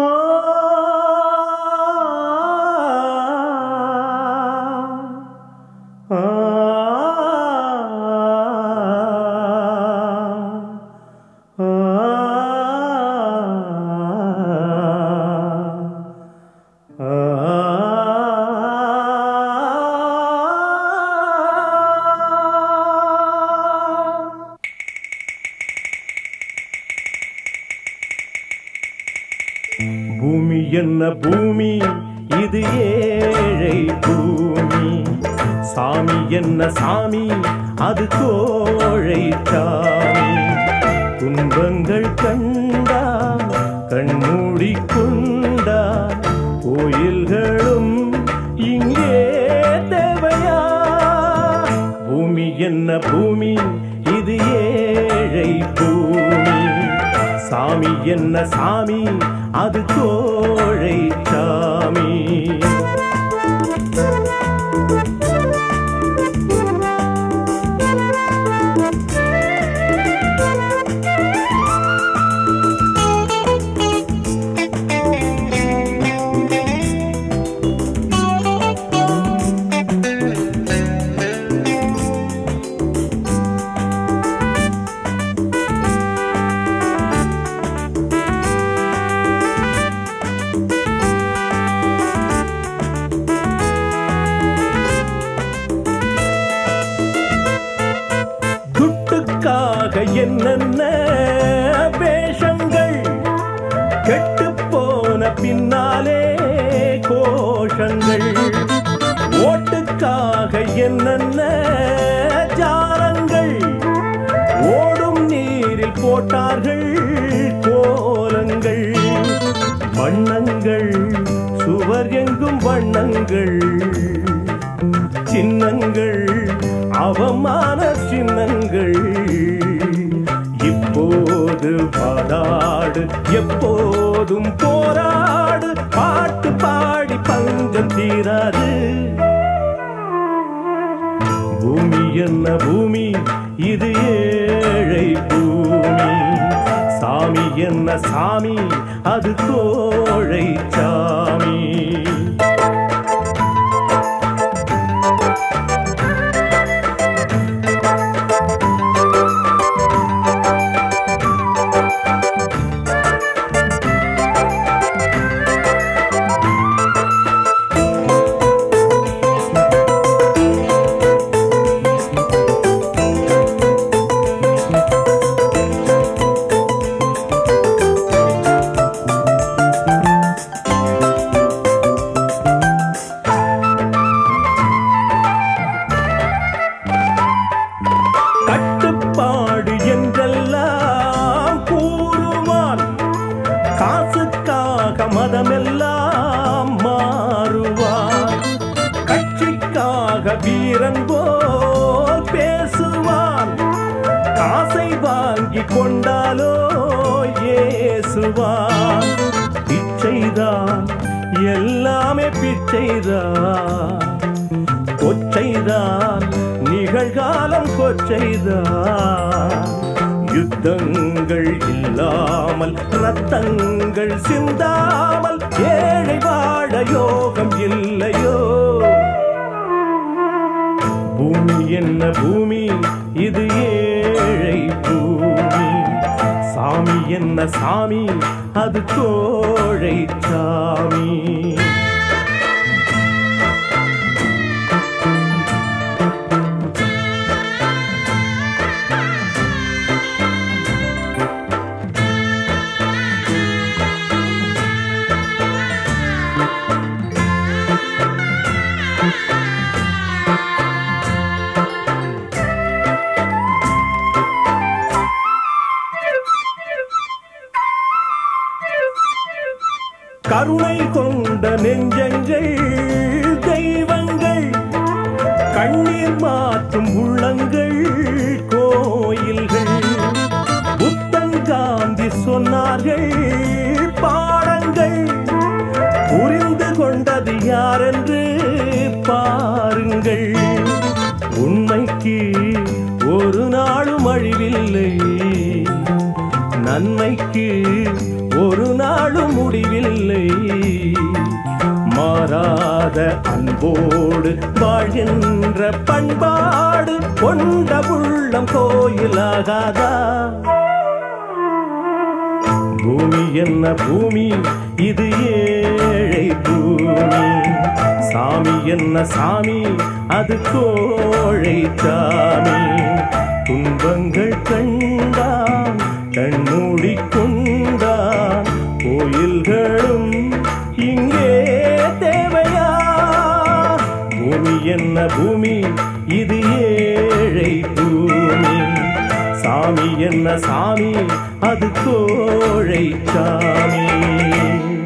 பூமி என்ன பூமி இது ஏழை பூமி சாமி என்ன சாமி அது கோழை சாமி துன்பங்கள் கண்டா கண்மூடி கொண்டா கோயில்களும் இங்கே தேவையா பூமி என்ன பூமி இது ஏழை பூமி சாமி என்ன சாமி அது கோழை சாமி துட்டுக்காக என்னென்ன வேஷங்கள் கெட்டு போன பின்னாலே கோஷங்கள் ஓட்டுக்காக என்னென்ன ஜாலங்கள் ஓடும் நீரில் போட்டார்கள் கோலங்கள் வண்ணங்கள் சுவர் எங்கும் வண்ணங்கள் சின்னங்கள் அவமான சின்னங்கள் இப்போது பாடாடு எப்போதும் போராடு பாட்டு பாடி பஞ்சம் தீராது பூமி என்ன பூமி இது ஏழை பூமி சாமி என்ன சாமி அது கோழை சாமி கட்டுப்பாடு என்றெல்லாம் கூறுவான் காசுக்காக மதமெல்லாம் மாறுவான் கட்சிக்காக வீரன் போல் பேசுவான் காசை வாங்கி கொண்டாலோ ஏசுவான் பிச்சைதான் எல்லாமே பிச்சைதான் கொச்சைதான் நிகழ்காலம் கொச்சைதான் யுத்தங்கள் இல்லாமல் ரத்தங்கள் சிந்தாமல் ஏழை வாழ யோகம் இல்லையோ பூமி என்ன பூமி இது ஏழை பூமி சாமி என்ன சாமி அது கோழை சாமி கருணை கொண்ட நெஞ்சங்கள் தெய்வங்கள் கண்ணீர் மாற்றும் உள்ளங்கள் கோயில்கள் புத்தன் காந்தி சொன்னார்கள் பாடங்கள் புரிந்து கொண்டது யாரென்று பாருங்கள் உண்மைக்கு ஒரு நாளும் அழிவில்லை நன்மைக்கு ஒரு நாளும் முடிவில்லை மாறாத அன்போடு வாழ்கின்ற பண்பாடு கொண்ட உள்ளம் கோயிலாகாதா பூமி என்ன பூமி இது ஏழை பூமி சாமி என்ன சாமி அது கோழை சாமி துன்பங்கள் கண்டான் கண்மூடி கொண்டான் கோயில்களும் இங்கே தேவையா பூமி என்ன பூமி இது ஏழை பூமி சாமி என்ன சாமி அது கோழை சாமி